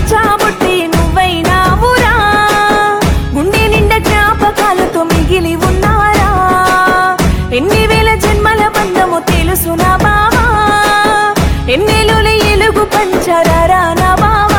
పచ్చాబుట్టి నువ్వైనావురా గుండె నిండా జ్ఞాపకాలతో మిగిలి ఉన్నారా ఎన్ని వేల జన్మల బంధము తెలుసునా బావా ఎన్నెలుల ఎలుగు పంచరారా నా బావా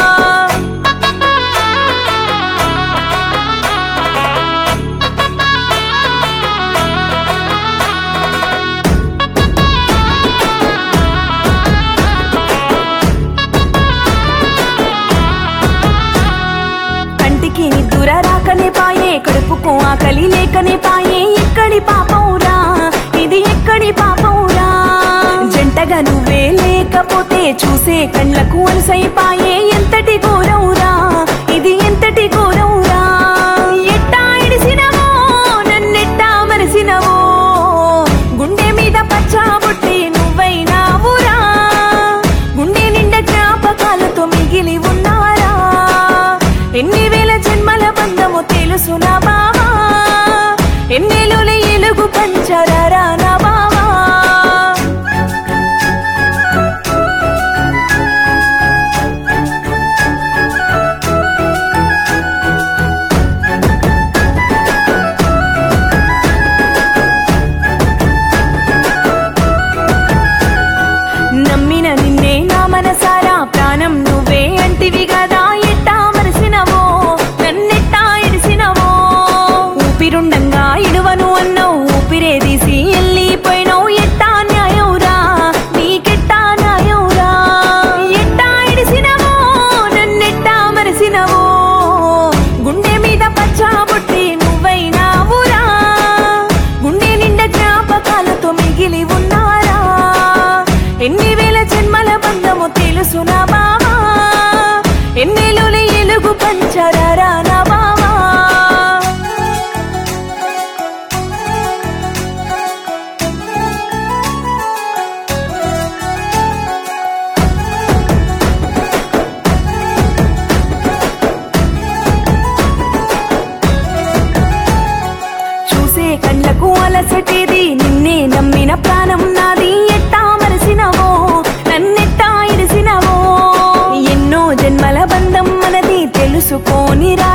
కంటికి నిద్దుర రాకనే పాయే కడుపుకు ఆకలి లేకనే పాయే ఎక్కడి పాపవురా ఇది ఎక్కడి పాపవురా జంటగా నువ్వే లేకపోతే చూసే కళ్ళకు అలసైపాయే ఎంతటి ఘోరవురా ఇది ఎంతటి ఘోరవురా ఎట్టా ఇడిసినవో నన్నెట్టా మరిసినవో గుండె మీద పచ్చాబుట్టి నువ్వైనావురా గుండె నిండా జ్ఞాపకాలతో మిగిలి ఉన్నారా ఎన్ని వేల జన్మల బంధము తెలుసునా బావా ఎన్నెలుల ఎలుగు పంచరారా నా బావా నమ్మిన నిన్నే నా మనసారా ప్రాణం నువ్వే అంటివి కదా ఎట్టా మరిసినవో నన్నెట్టా ఇడిసినవో ఊపిరుండంగా ఇడువను అన్నావు ఊపిరే తీసి వెళ్ళిపోయినావు ఎట్టా న్యాయవురా నీకెట్టా న్యాయవురా ఎట్టా ఇడిసినవో నన్నెట్టా మరిసినవో గుండె మీద పచ్చాబుట్టి నువ్వైనావురా గుండె నిండా జ్ఞాపకాలతో మిగిలి ఉన్నారా ఎన్ని వేల జన్మల బంధము తెలుసునా బావా ఎన్నెలుల ఎలుగు పంచరారా నా బావా చూసే కళ్ళకు అలసటేది నిన్నే నమ్మిన ప్రాణం నాది ఎట్టా మరసినవో నన్నెట్టా ఇడిసినవో ఎన్నో జన్మల బంధం మనది తెలుసుకోనిరా